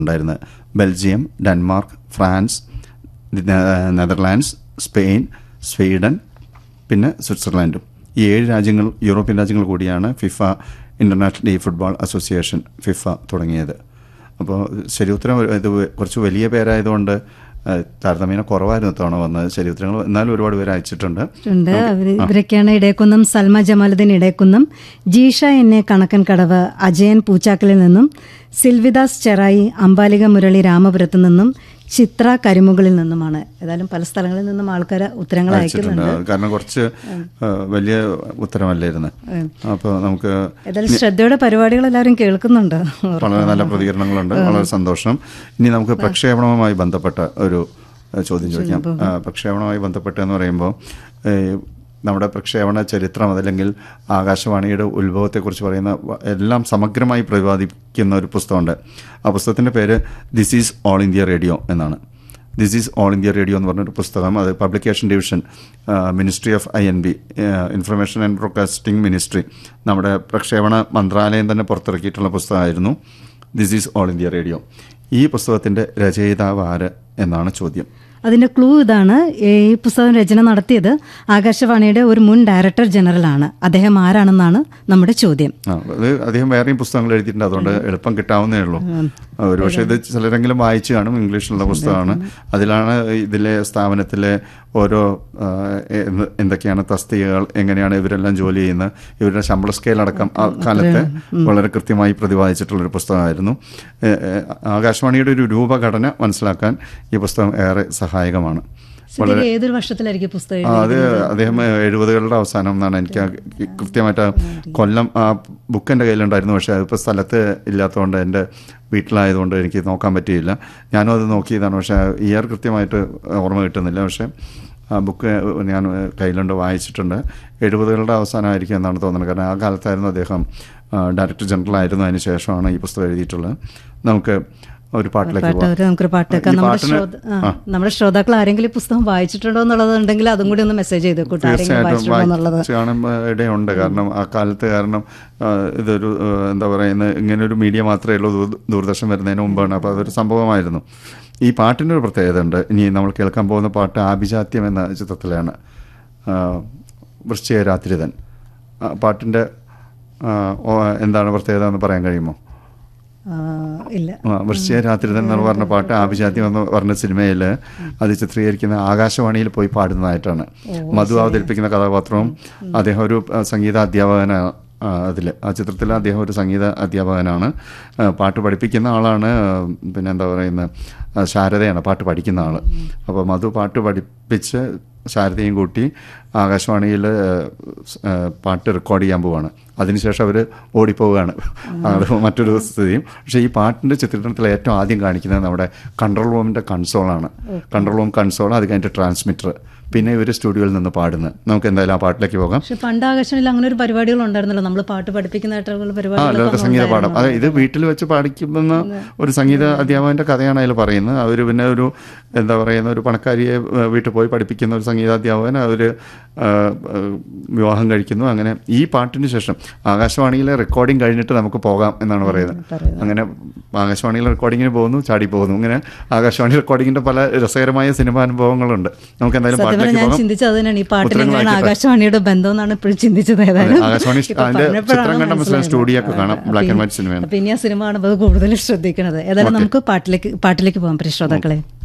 ഉണ്ടായിരുന്നത് Belgium Denmark France നെ- Netherlands Spain Sweden പിന്നെ സ്വിറ്റ്സർലാൻഡും ഈ ഏഴ് രാജ്യങ്ങൾ യൂറോപ്യൻ രാജ്യങ്ങൾ കൂടിയാണ് FIFA international de football association FIFA തുടങ്ങിയത് അപ്പോൾ ശരി ഉത്തരം ഒരു- ഇത് കുറച്ച് വലിയ പേരായതുകൊണ്ട് ഏഹ്, താരതമ്യേന കുറവായിരുന്നു തവണ വന്നത് ശരി ഉത്തരങ്ങൾ എന്നാലും ഒരുപാട് പേര് അയച്ചിട്ടുണ്ട് ഉണ്ട് അവര് ഇവരൊക്കെയാണ് ഇടയക്കുന്നം സൽമ ജമാലുദ്ദീൻ ഇടയക്കുന്നം ജീഷ എന്നെ കണക്കൻ കടവ് അജയൻ പൂച്ചാക്കലിൽ നിന്നും സിൽവിദാസ് ചെറായി അമ്പാലിക മുരളി രാമപുരത്ത് നിന്നും ചിത്ര കരിമുകളിൽ നിന്നുമാണ് ഏതായാലും പല സ്ഥലങ്ങളിൽ നിന്നും ആൾക്കാർ ഉത്തരങ്ങൾ അയച്ചിട്ടുണ്ട് അയക്കുന്നുണ്ട് കാരണം കുറച്ച് ഏഹ്, വലിയ ഉത്തരമല്ലായിരുന്നു അപ്പോൾ നമുക്ക് ഏതായാലും ശ്രദ്ധയോടെ പരിപാടികൾ എല്ലാവരും കേൾക്കുന്നുണ്ട് വളരെ നല്ല പ്രതികരണങ്ങളുണ്ട് വളരെ സന്തോഷം ഇനി നമുക്ക് പ്രക്ഷേപണവുമായി ബന്ധപ്പെട്ട ഒരു ഏഹ്, ചോദ്യം ചോദിക്കാം ആ, പ്രക്ഷേപണവുമായി ബന്ധപ്പെട്ട് എന്ന് പറയുമ്പോൾ ഏഹ്, നമ്മുടെ പ്രക്ഷേപണ ചരിത്രം അതല്ലെങ്കിൽ ആകാശവാണിയുടെ ഉത്ഭവത്തെക്കുറിച്ച് പറയുന്ന വ- എല്ലാം സമഗ്രമായി പ്രതിപാദിക്കുന്ന ഒരു പുസ്തകമുണ്ട് ആ പുസ്തകത്തിൻ്റെ പേര് this is all India radio എന്നാണ് this is all India radio എന്ന് പറഞ്ഞൊരു പുസ്തകം അത് publication division ministry of I N B information and broadcasting ministry നമ്മുടെ പ്രക്ഷേപണ മന്ത്രാലയം തന്നെ പുറത്തിറക്കിയിട്ടുള്ള പുസ്തകമായിരുന്നു this is all India radio ഈ പുസ്തകത്തിൻ്റെ രചയിതാവ് ആര് എന്നാണ് ചോദ്യം അതിന്റെ ക്ലൂ ഇതാണ് ഈ പുസ്തകം രചന നടത്തിയത് ആകാശവാണിയുടെ ഒരു മുൻ ഡയറക്ടർ ജനറലാണ് അദ്ദേഹം ആരാണെന്നാണ് നമ്മുടെ ചോദ്യം ആ അത് അദ്ദേഹം വേറെയും പുസ്തകങ്ങൾ എഴുതിയിട്ടുണ്ട് അതുകൊണ്ട് എളുപ്പം കിട്ടാവുന്നേ ഉള്ളൂ ആ, ഒരുപക്ഷെ ഇത് ചിലരെങ്കിലും വായിച്ചു കാണും ഇംഗ്ലീഷിലുള്ള പുസ്തകമാണ് അതിലാണ് ഇതിലെ സ്ഥാപനത്തിലെ ഓരോ ആ, എന്ത് എന്തൊക്കെയാണ് തസ്തികകൾ എങ്ങനെയാണ് ഇവരെല്ലാം ജോലി ചെയ്യുന്നത് ഇവരുടെ ശമ്പള സ്കെയിൽ അടക്കം ആ കാലത്തെ വളരെ കൃത്യമായി പ്രതിപാദിച്ചിട്ടുള്ളൊരു പുസ്തകമായിരുന്നു ഏ, ഏ, ആകാശവാണിയുടെ ഒരു രൂപഘടന മനസ്സിലാക്കാൻ ഈ പുസ്തകം ഏറെ സഹായകമാണ് സുധീർ ഏതൊരു വർഷത്തിലായിരിക്കും പുസ്തകം ആ, അത് അദ്ദേഹം എഴുപതുകളുടെ അവസാനം എന്നാണ് എനിക്ക് ആ കൃത്യമായിട്ട് ആ കൊല്ലം ആ ബുക്ക് എൻ്റെ കയ്യിലുണ്ടായിരുന്നു പക്ഷേ അതിപ്പോൾ സ്ഥലത്ത് ഇല്ലാത്തതുകൊണ്ട് എൻ്റെ വീട്ടിലായതുകൊണ്ട് എനിക്ക് നോക്കാൻ പറ്റിയില്ല ഞാനും അത് നോക്കിയതാണ് പക്ഷേ ഇയർ കൃത്യമായിട്ട് ഓർമ്മ കിട്ടുന്നില്ല പക്ഷേ ആ ബുക്ക് ഞാൻ കയ്യിലുണ്ട് വായിച്ചിട്ടുണ്ട് എഴുപതുകളുടെ അവസാനമായിരിക്കും എന്നാണ് തോന്നുന്നത് കാരണം ആ കാലത്തായിരുന്നു അദ്ദേഹം ആ, ഡയറക്ടർ ജനറൽ ആയിരുന്നു അതിന് ശേഷമാണ് ഈ പുസ്തകം എഴുതിയിട്ടുള്ളത് നമുക്ക് ഒരു പാട്ടിലേക്ക് പാട്ട് പോകാം ഒരു നമുക്കൊരു പാട്ട് കേൾക്കാം ഈ നമ്മുടെ പാട്ടിന് ശ്രോത ആ, നമ്മുടെ ശ്രോതാക്കൾ ആരെങ്കിലും ഈ പുസ്തകം വായിച്ചിട്ടുണ്ടോ എന്നുള്ളത് ഉണ്ടെങ്കിൽ അതും കൂടി ഒന്ന് മെസ്സേജ് ചെയ്ത് കൂട്ടും ആരെങ്കിലും തീർച്ചയായിട്ടും വായിച്ചിട്ടുണ്ടോ എന്നുള്ളത് വായിച്ച് കാണാൻ ഇടയുണ്ട് കാരണം ആ കാലത്ത് കാരണം ആ, ഇതൊരു ആ, എന്താ പറയുന്നത് ഇങ്ങനെ ഒരു മീഡിയ മാത്രമേ ഉള്ളൂ ദൂര- ദൂരദർശൻ വരുന്നതിന് മുമ്പാണ് അപ്പോൾ അതൊരു സംഭവമായിരുന്നു ഈ പാട്ടിൻ്റെ ഒരു പ്രത്യേകത ഉണ്ട് ഇനി നമ്മൾ കേൾക്കാൻ പോകുന്ന പാട്ട് ആഭിജാത്യം എന്ന ചിത്രത്തിലാണ് ആ, വൃശ്ചിക രാത്രിതൻ ആ, പാട്ടിൻ്റെ ആ, ഓ- എന്താണ് പ്രത്യേകത എന്ന് പറയാൻ കഴിയുമോ ആ, ഇല്ല ആ, വൃശ്ചിക രാത്രി എന്ന് പറഞ്ഞ പാട്ട് ആഭിജാത്യം എന്ന് പറഞ്ഞ സിനിമയിൽ അത് ചിത്രീകരിക്കുന്ന ആകാശവാണിയിൽ പോയി പാടുന്നതായിട്ടാണ് മധു അവതരിപ്പിക്കുന്ന കഥാപാത്രവും അദ്ദേഹം ഒരു ആ, സംഗീത അധ്യാപകനാണ് അതിൽ ആ ചിത്രത്തിൽ അദ്ദേഹം ഒരു സംഗീത അധ്യാപകനാണ് ആ, പാട്ട് പഠിപ്പിക്കുന്ന ആളാണ് ആ, പിന്നെ എന്താ പറയുന്നത് ആ, ശാരദയാണ് പാട്ട് പഠിക്കുന്ന ആൾ അപ്പോൾ മധു പാട്ട് പഠിപ്പിച്ച് ശാരദയും കൂട്ടി ആകാശവാണിയിൽ പാട്ട് റെക്കോർഡ് ചെയ്യാൻ പോവാണ് അതിനുശേഷം അവർ ഓടിപ്പോവുകയാണ് അത് മറ്റൊരു സ്ഥിതിയും പക്ഷേ ഈ പാട്ടിൻ്റെ ചിത്രീകരണത്തിൽ ഏറ്റവും ആദ്യം കാണിക്കുന്നത് നമ്മുടെ കൺട്രോൾ റൂമിൻ്റെ കൺസോളാണ് കൺട്രോൾ റൂം കൺസോൾ അത് കഴിഞ്ഞിട്ട് ട്രാൻസ്മിറ്റർ പിന്നെ ഇവർ സ്റ്റുഡിയോയിൽ നിന്ന് പാടുന്നത് നമുക്ക് എന്തായാലും ആ പാട്ടിലേക്ക് പോകാം പക്ഷെ പണ്ട് ആകാശവാണിയിൽ അങ്ങനെ ഒരു പരിപാടികൾ ഉണ്ടായിരുന്നല്ലോ നമ്മൾ പാട്ട് പഠിപ്പിക്കുന്നതായിട്ടുള്ള ആ പരിപാടികളൊക്കെ ലോക സംഗീത പാഠം അതെ ഇത് വീട്ടിൽ വെച്ച് പഠിക്കുന്ന ഒരു സംഗീത അധ്യാപകന്റെ കഥയാണ് അതിൽ പറയുന്നത് അവർ പിന്നെ ഒരു എന്താ പറയുന്ന ഒരു പണക്കാരിയെ ഏഹ്, വീട്ടിൽ പോയി പഠിപ്പിക്കുന്ന ഒരു സംഗീതാധ്യാപകൻ അവർ വിവാഹം കഴിക്കുന്നു അങ്ങനെ ഈ പാട്ടിന് ശേഷം ആകാശവാണിയിലെ റെക്കോർഡിംഗ് കഴിഞ്ഞിട്ട് നമുക്ക് പോകാം എന്നാണ് പറയുന്നത് അങ്ങനെ ആകാശവാണിയിലെ റെക്കോർഡിങ്ങിന് പോകുന്നു ചാടി പോകുന്നു ഇങ്ങനെ ആകാശവാണി റെക്കോർഡിങ്ങിന്റെ പല രസകരമായ സിനിമാ അനുഭവങ്ങളുണ്ട് നമുക്ക് എന്തായാലും സത്യം പാട്ടിലേക്ക് പറഞ്ഞാൽ ഞാൻ പോകാം ചിന്തിച്ചത് തന്നെയാണ് ഈ പാട്ടിന് ഉത്തരങ്ങൾ എങ്ങനെയാണ് അയക്കട്ടെ. ആകാശവാണിയുടെ ബന്ധം എന്നാണ് ഇപ്പോഴും ചിന്തിച്ചത് ഏതായാലും ആകാശവാണി ഇപ്പൊ അതിന്റെ പറഞ്ഞപ്പോഴാണ് ചിത്രം കണ്ട മനസ്സിലായി മനസ്സിലായത്. സ്റ്റുഡിയോ ഒക്കെ കാണാം ആ, ബ്ലാക്ക് ആൻഡ് പിന്നെ- വൈറ്റ് സിനിമയാണ് പിന്നെ ആ സിനിമ കാണുമ്പോൾ കൂടുതൽ ശ്രദ്ധിക്കണത് ഏതായാലും നമുക്ക് പാട്ടിലേക്ക് പാട്ടിലേക്ക് പോകാം പ്രിയ ശ്രോതാക്കളെ